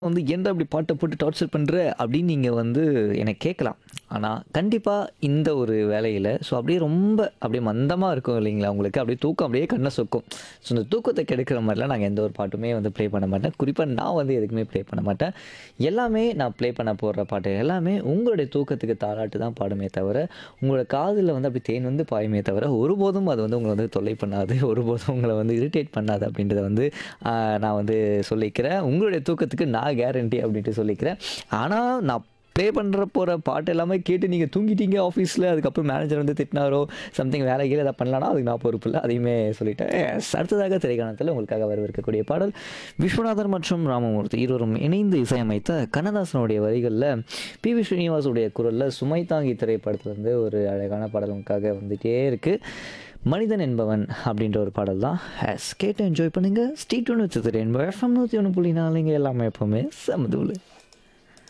வந்து "ஏன்டா இப்படி பாட்ட போட்டு டார்ச்சர் பண்ற?" அப்படின்னு நீங்க வந்து என்ன கேட்கலாம். ஆனா, கண்டிப்பா இந்த ஒரு வேலையில ஸோ அப்படியே ரொம்ப அப்படியே மந்தமா இருக்கும் இல்லைங்களா உங்களுக்கு? அப்படியே தூக்கம் அப்படியே கண்ண சொக்கும். ஸோ இந்த தூக்கத்த கெடுக்கிற மாரிலாம் நாங்க எந்த ஒரு பாட்டுமே வந்து ப்ளே பண்ண மாட்டேன். குறிப்பா நான் வந்து எதுக்குமே ப்ளே பண்ண மாட்டேன். எல்லாமே நான் ப்ளே பண்ண போடுற பாட்டு எல்லாமே உங்களுடைய தூக்கத்துக்கு தாலாட்டு தான் பாடுமே தவிர, உங்களோட காதுல வந்து அப்படியே தேன் வந்து பாயுமே தவிர, ஒருபோதும் அது வந்து உங்கள வந்து தொல்லை பண்ணாது. ஒருபோதும் உங்கள வந்து இரிட்டேட் பண்ணாது அப்படின்றத வந்து அ நான் வந்து சொல்லிக்கிறேன். உங்களுடைய தூக்கத்துக்கு நான் கேரண்டி அப்படின்ட்டு சொல்லிக்கிறேன். ஆனா, நான் ப்ளே பண்ற போற பாட்டு எல்லாமே கேட்டு நீங்க தூங்கிட்டீங்க ஆஃபீஸ்ல, அதுக்கப்புறம் மேனேஜர் வந்து திட்டினாரோ, சம்திங் வேலை கீழ ஏதாவது பண்ணலான்னா, அதுக்கு நான் பொறுப்பு இல்ல. அதையுமே சொல்லிட்டேன். எஸ் அடுத்ததாக திரைக்காணத்தில உங்களுக்காக வரவிருக்கக்கூடிய பாடல், விஸ்வநாதன் மற்றும் ராமமூர்த்தி இருவரும் இணைந்து இசையமைத்த கண்ணதாசனுடைய வரிகள்ல, பி.வி. ஸ்ரீனிவாசுடைய குரல்ல சுமை தாங்கி திரைப்படத்துலருந்து ஒரு அழகான பாடல் உங்களுக்காக வந்துட்டே இருக்கு. மனிதன் என்பவன் அப்படின்ற ஒரு பாடல் தான். எஸ் கேட்டு என்ஜாய் பண்ணுங்க. Stay tune with rainbow FM 101.4 இங்க எல்லாமே எப்பவுமே செம தூளு.